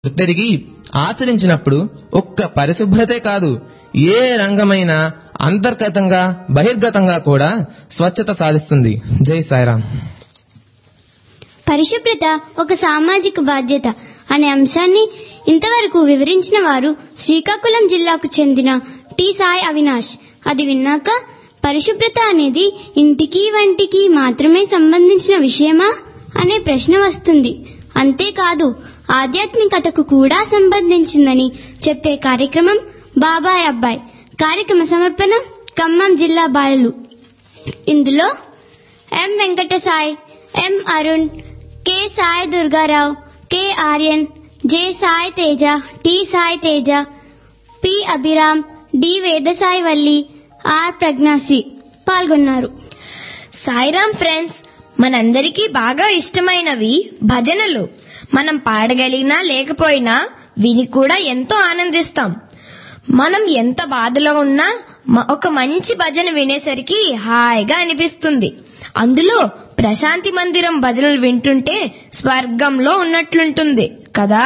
గుర్తెరిగి ఆచరించినప్పుడు ఒక్క పరిశుభ్రతే కాదు ఏ రంగమైనా అంతర్గతంగా బహిర్గతంగా కూడా స్వచ్ఛత సాధిస్తుంది జై సాయిరాం పరిశుభ్రత ఒక సామాజిక బాధ్యత అనే అంశాన్ని ఇంతవరకు వివరించిన వారు శ్రీకాకుళం జిల్లాకు చెందిన టి సాయి అవినాష్ అది విన్నాక పరిశుభ్రత అనేది ఇంటికి వంటికి మాత్రమే సంబంధించిన విషయమా అనే ప్రశ్న వస్తుంది అంతేకాదు ఆధ్యాత్మికతకు కూడా సంబంధించిందని చెప్పే కార్యక్రమం బాబాయ్ అబ్బాయ్ కార్యక్రమ సమర్పణ ఖమ్మం జిల్లా బాలలు ఇందులో M Venkata Sai M Arun K Sai Durgarao K Aryan J Sai Teja T Sai Teja P Abhiram D Vedasai Valli R Pragnasri పాల్గొన్నారు సాయిరామ్ ఫ్రెండ్స్ మనందరికీ బాగా ఇష్టమైనవి భజనలు మనం పాడగలిగినా లేకపోయినా విని కూడా ఎంతో ఆనందిస్తాం మనం ఎంత బాధలో ఉన్నా మ- ఒక మంచి భజన వినేసరికి హాయిగా అనిపిస్తుంది అందులో ప్రశాంతి మందిరం భజనలు వింటుంటే స్వర్గంలో ఉన్నట్లుంటుంది కదా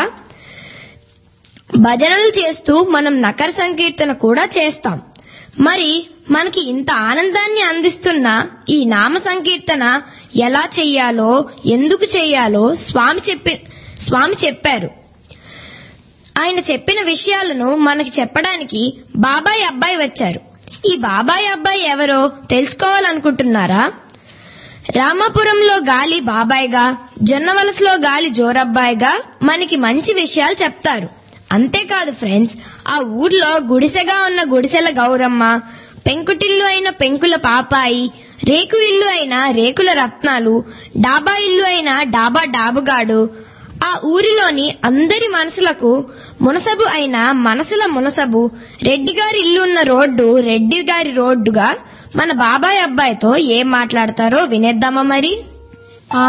భజనలు చేస్తూ మనం నకర సంకీర్తన కూడా చేస్తాం మరి మనకి ఇంత ఆనందాన్ని అందిస్తున్న ఈ నామ సంకీర్తన ఎలా చెయ్యాలో ఎందుకు చెయ్యాలో స్వామి చెప్పి స్వామి చెప్పారు ఆయన చెప్పిన విషయాలను మనకి చెప్పడానికి బాబాయ్ అబ్బాయి వచ్చారు ఈ బాబాయ్ అబ్బాయి ఎవరో తెలుసుకోవాలనుకుంటున్నారా రామాపురంలో గాలి బాబాయ్గా జొన్నవలసలో గాలి జోరబ్బాయిగా మనకి మంచి విషయాలు చెప్తారు అంతేకాదు ఫ్రెండ్స్ ఆ ఊర్లో గుడిసెగా ఉన్న గుడిసెల గౌరమ్మ పెంకుటిల్లు అయిన పెంకుల పాపాయి రేకు ఇల్లు అయిన రేకుల రత్నాలు డాబా ఇల్లు అయిన డాబా డాబుగాడు ఆ ఊరిలోని అందరి మనసులకు మునసబు అయిన మనసుల మునసబు రెడ్డి గారి ఇల్లు ఉన్న రోడ్డు రెడ్డి గారి రోడ్డుగా మన బాబాయ్ అబ్బాయితో ఏం మాట్లాడతారో వినేద్దామా మరి